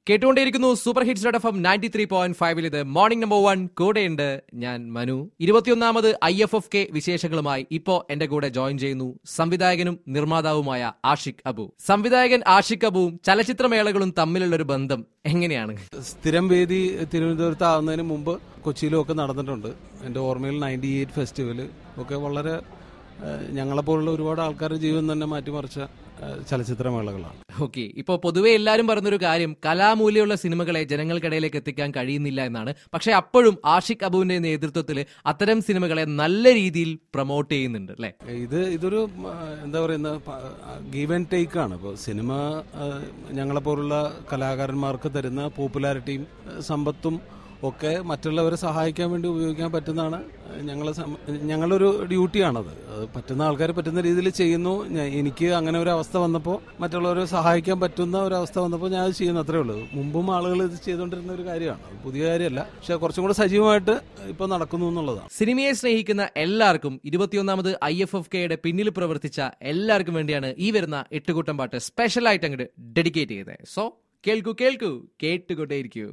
കേട്ടുകൊണ്ടേയിരിക്കുന്നു super hits dot F M ninety three point ഫൈവിൽ ഇത് morning number one കൂടെയുണ്ട് ഞാൻ മനു ഇരുപത്തിയൊന്നാമത് ഐ എഫ് എഫ് കെ വിശേഷങ്ങളുമായി ഇപ്പോ എന്റെ കൂടെ ജോയിൻ ചെയ്യുന്നു സംവിധായകനും നിർമ്മാതാവുമായ ആഷിഖ് അബു സംവിധായകൻ ആഷിഖ് അബുവും ചലച്ചിത്രമേളകളും തമ്മിലുള്ള ഒരു ബന്ധം എങ്ങനെയാണ് സ്ഥിരം വേദി തിരുവനന്തപുരത്ത് ആവുന്നതിന് മുമ്പ് കൊച്ചിയിലും ഒക്കെ നടന്നിട്ടുണ്ട് എൻ്റെ ഓർമ്മയിൽ നയൻറ്റി എയ്റ്റ് ഫെസ്റ്റിവൽ ഒക്കെ വളരെ ഏഹ്, ഞങ്ങളെപ്പോലുള്ള ഒരുപാട് ആൾക്കാരുടെ ജീവൻ തന്നെ മാറ്റിമറിച്ച ഏഹ്, ചലച്ചിത്രമേളകളാണ് ഓക്കെ ഇപ്പോ പൊതുവെ എല്ലാവരും പറഞ്ഞൊരു കാര്യം കലാമൂല്യമുള്ള സിനിമകളെ ജനങ്ങൾക്കിടയിലേക്ക് എത്തിക്കാൻ കഴിയുന്നില്ല എന്നാണ് പക്ഷെ അപ്പോഴും ആഷിഖ് അബുവിന്റെ നേതൃത്വത്തിൽ അത്തരം സിനിമകളെ നല്ല രീതിയിൽ പ്രൊമോട്ട് ചെയ്യുന്നുണ്ട് അല്ലെ ഇത് ഇതൊരു ആ, എന്താ പറയുന്ന ഗീവ് ആൻഡ് ടേക്ക് ആണ് ഇപ്പോൾ സിനിമ ആ, ഞങ്ങളെപ്പോലുള്ള കലാകാരന്മാർക്ക് തരുന്ന പോപ്പുലാരിറ്റിയും ആ, സമ്പത്തും ഒക്കെ മറ്റുള്ളവരെ സഹായിക്കാൻ വേണ്ടി ഉപയോഗിക്കാൻ പറ്റുന്നതാണ് ഞങ്ങളെ സം- ഞങ്ങളൊരു ഡ്യൂട്ടിയാണത് അത് പറ്റുന്ന ആൾക്കാർ പറ്റുന്ന രീതിയിൽ ചെയ്യുന്നു ഞാൻ- എനിക്ക് അങ്ങനെ ഒരു അവസ്ഥ വന്നപ്പോൾ മറ്റുള്ളവരെ സഹായിക്കാൻ പറ്റുന്ന ഒരു അവസ്ഥ വന്നപ്പോൾ ഞാൻ അത് ചെയ്യുന്നു അത്രേ ഉള്ളൂ മുമ്പും ആളുകൾ ഇത് ചെയ്തുകൊണ്ടിരുന്ന ഒരു കാര്യമാണ് അത് പുതിയ കാര്യമല്ല പക്ഷെ കുറച്ചും കൂടെ സജീവമായിട്ട് ഇപ്പോൾ നടക്കുന്നു എന്നുള്ളതാണ് സിനിമയെ സ്നേഹിക്കുന്ന എല്ലാവർക്കും ഇരുപത്തിയൊന്നാമത് ഐ എഫ് എഫ് കെയുടെ പിന്നിൽ പ്രവർത്തിച്ച എല്ലാവർക്കും വേണ്ടിയാണ് ഈ വരുന്ന എട്ടുകൂട്ടം പാട്ട് സ്പെഷ്യൽ ആയിട്ട് അങ്ങോട്ട് ഡെഡിക്കേറ്റ് ചെയ്തത് സോ കേൾക്കൂ കേൾക്കൂ കേട്ടുകൊണ്ടേയിരിക്കൂ